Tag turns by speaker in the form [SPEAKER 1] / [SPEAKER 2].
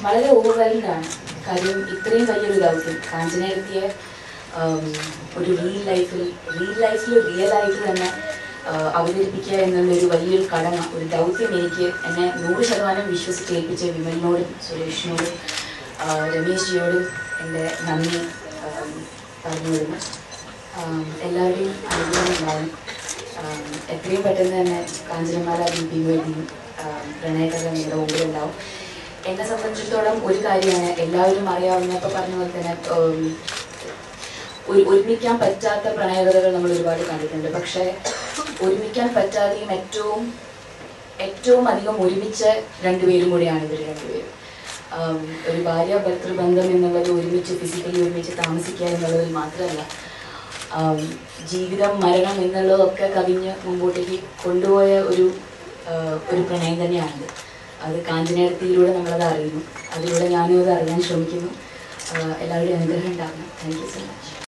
[SPEAKER 1] വളരെ ഓവർവെൽഡ് ആണ് കാര്യം ഇത്രയും വലിയൊരു ദൗത്യം കാഞ്ചനയെത്തിയ ഒരു റിയൽ ലൈഫിൽ റിയൽ ലൈഫിൽ റിയൽ ആയിട്ട് തന്നെ ആ, അവതരിപ്പിക്കുക എന്നുള്ളൊരു വലിയൊരു കടമ ഒരു ദൗത്യം എനിക്ക് എന്നെ നൂറ് ശതമാനം വിശ്വസിച്ച് ഏൽപ്പിച്ച വിമലിനോടും സുരേഷിനോടും ആ, രമേശ് ജിയോടും എൻ്റെ നന്ദി ആം, പറഞ്ഞു വരുന്നു ആം, എല്ലാവരുടെയും അനുഗ്രഹം ഉണ്ടാവും ആം, എത്രയും പെട്ടെന്ന് തന്നെ കാഞ്ചനമാല ദീപിയും വേദിയും പ്രണയകഥ നിങ്ങളുടെ മുമ്പിൽ ഉണ്ടാവും എന്നെ സംബന്ധിച്ചിടത്തോളം ഒരു കാര്യമാണ് എല്ലാവരും അറിയാവുന്ന ഇപ്പോൾ പറഞ്ഞ പോലെ തന്നെ ഉം, ഒരു ഒരുമിക്കാൻ പറ്റാത്ത പ്രണയകഥകൾ നമ്മൾ ഒരുപാട് കണ്ടിട്ടുണ്ട് പക്ഷേ ഒരുമിക്കാൻ പറ്റാതെയും ഏറ്റവും ഏറ്റവും അധികം ഒരുമിച്ച രണ്ടുപേരും കൂടിയാണ് ഇവർ രണ്ടുപേരും ആം, ഒരു ഭാര്യ ഭർത്തൃബന്ധം എന്നുള്ളത് ഒരുമിച്ച് ഫിസിക്കലി ഒരുമിച്ച് താമസിക്കുക എന്നുള്ളതിൽ മാത്രമല്ല ആം, ജീവിതം മരണം എന്നുള്ളതൊക്കെ കവിഞ്ഞ് മുമ്പോട്ടേക്ക് കൊണ്ടുപോയ ഒരു ആ, ഒരു പ്രണയം തന്നെയാണിത് അത് കാഞ്ചനയിടത്തിലൂടെ നമ്മളത് അറിയുന്നു അതിലൂടെ ഞാനും അത് അറിയാൻ ശ്രമിക്കുന്നു ആ, എല്ലാവരുടെയും അനുഗ്രഹം ഉണ്ടാകണം താങ്ക് യു സോ മച്ച്